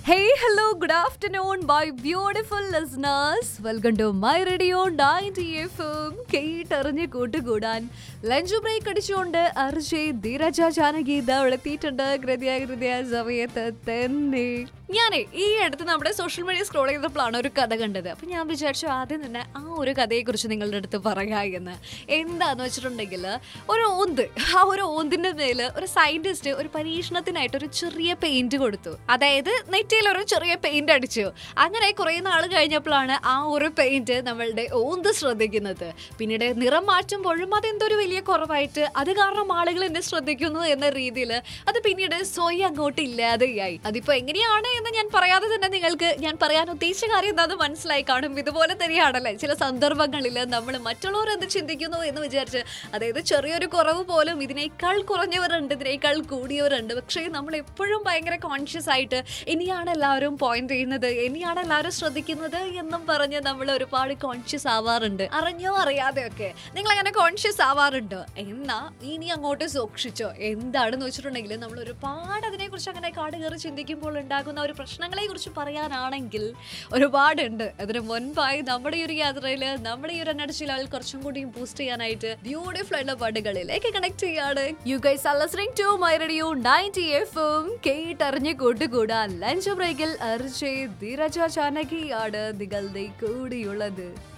Hey, hello, good afternoon, my beautiful listeners. Welcome to my radio 90 FM. കേട്ടറിഞ്ഞ് കൂട്ടുകൂടാൻ lunch break അടിച്ചുകൊണ്ട് അർജയ് ധീരജ ജാനകി ഇതാ ഇവിടെ എത്തിയിട്ടുണ്ട് കൃത്യ കൃത്യ സമയത്ത് തന്നെ ഞാനേ ഈ അടുത്ത് നമ്മുടെ സോഷ്യൽ മീഡിയ സ്ക്രോൾ ചെയ്തപ്പോഴാണ് ഒരു കഥ കണ്ടത് അപ്പൊ ഞാൻ വിചാരിച്ചു ആദ്യം തന്നെ ആ ഒരു കഥയെക്കുറിച്ച് നിങ്ങളുടെ അടുത്ത് പറയാ എന്ന് എന്താന്ന് വെച്ചിട്ടുണ്ടെങ്കിൽ ഒരു ഓന്ത് ആ ഒരു ഓന്തിന്റെ മേല് ഒരു സയന്റിസ്റ്റ് ഒരു പരീക്ഷണത്തിനായിട്ട് ഒരു ചെറിയ പെയിന്റ് കൊടുത്തു അതായത് നെറ്റിയിൽ ഒരു ചെറിയ പെയിന്റ് അടിച്ചു അങ്ങനെ കുറെ നാൾ കഴിഞ്ഞപ്പോഴാണ് ആ ഒരു പെയിന്റ് നമ്മളുടെ ഓന്ത് ശ്രദ്ധിക്കുന്നത് പിന്നീട് നിറം മാറ്റുമ്പോഴും അതെന്തൊരു വലിയ കുറവായിട്ട് അത് കാരണം ആളുകൾ എന്നെ ശ്രദ്ധിക്കുന്നു എന്ന രീതിയിൽ അത് പിന്നീട് സ്വയം അങ്ങോട്ട് ഇല്ലാതെയായി അതിപ്പോ എങ്ങനെയാണ് എന്ന് ഞാൻ പറയാതെ തന്നെ നിങ്ങൾക്ക് ഞാൻ പറയാൻ ഉദ്ദേശിച്ച കാര്യം എന്താണെന്ന് മനസ്സിലായി കാണും ഇതുപോലെ തന്നെയാണല്ലേ ചില സന്ദർഭങ്ങളിൽ നമ്മൾ മറ്റുള്ളവർ എന്ത് ചിന്തിക്കുന്നു എന്ന് വിചാരിച്ച് അതായത് ചെറിയൊരു കുറവ് പോലും ഇതിനേക്കാൾ കുറഞ്ഞവരുണ്ട് ഇതിനേക്കാൾ കൂടിയവരുണ്ട് പക്ഷേ നമ്മൾ എപ്പോഴും ഭയങ്കര കോൺഷ്യസ് ആയിട്ട് ഇനിയാണ് എല്ലാവരും പോയിന്റ് ചെയ്യുന്നത് ഇനിയാണ് എല്ലാവരും ശ്രദ്ധിക്കുന്നത് എന്നും പറഞ്ഞ് നമ്മൾ ഒരുപാട് കോൺഷ്യസ് ആവാറുണ്ട് അറിഞ്ഞോ അറിയാതെയൊക്കെ നിങ്ങൾ അങ്ങനെ കോൺഷ്യസ് ആവാറുണ്ടോ എന്നാ ഇനി അങ്ങോട്ട് സൂക്ഷിച്ചോ എന്താണെന്ന് വെച്ചിട്ടുണ്ടെങ്കിൽ നമ്മൾ ഒരുപാട് അതിനെക്കുറിച്ച് അങ്ങനെ കാട് കയറി ചിന്തിക്കുമ്പോൾ ഉണ്ടാകുന്ന ഒരു പ്രശ്നങ്ങളെ കുറിച്ച് പറയാനാണെങ്കിൽ ഒരുപാടുണ്ട് അതിന് മുൻപായി നമ്മുടെ ഈ ഒരു യാത്രയിൽ നമ്മുടെ ഈ ഒരു എനർജി ലെവൽ കുറച്ചും കൂടി ബൂസ്റ്റ് ചെയ്യാനായിട്ട് ബ്യൂട്ടിഫുൾ ആയിട്ടുള്ള പാട്ടുകളിലേക്ക് കണക്ട് ചെയ്യാണ് you guys are listening to my radio 90 എഫും കേട്ടറിഞ്ഞ് കൂട്ടുകൂടാൻ ലഞ്ച് ബ്രേക്കിൽ അർജയ് ധീരജ ചാനകിയാണ് നിങ്ങളുടെ കൂടിയുള്ളത്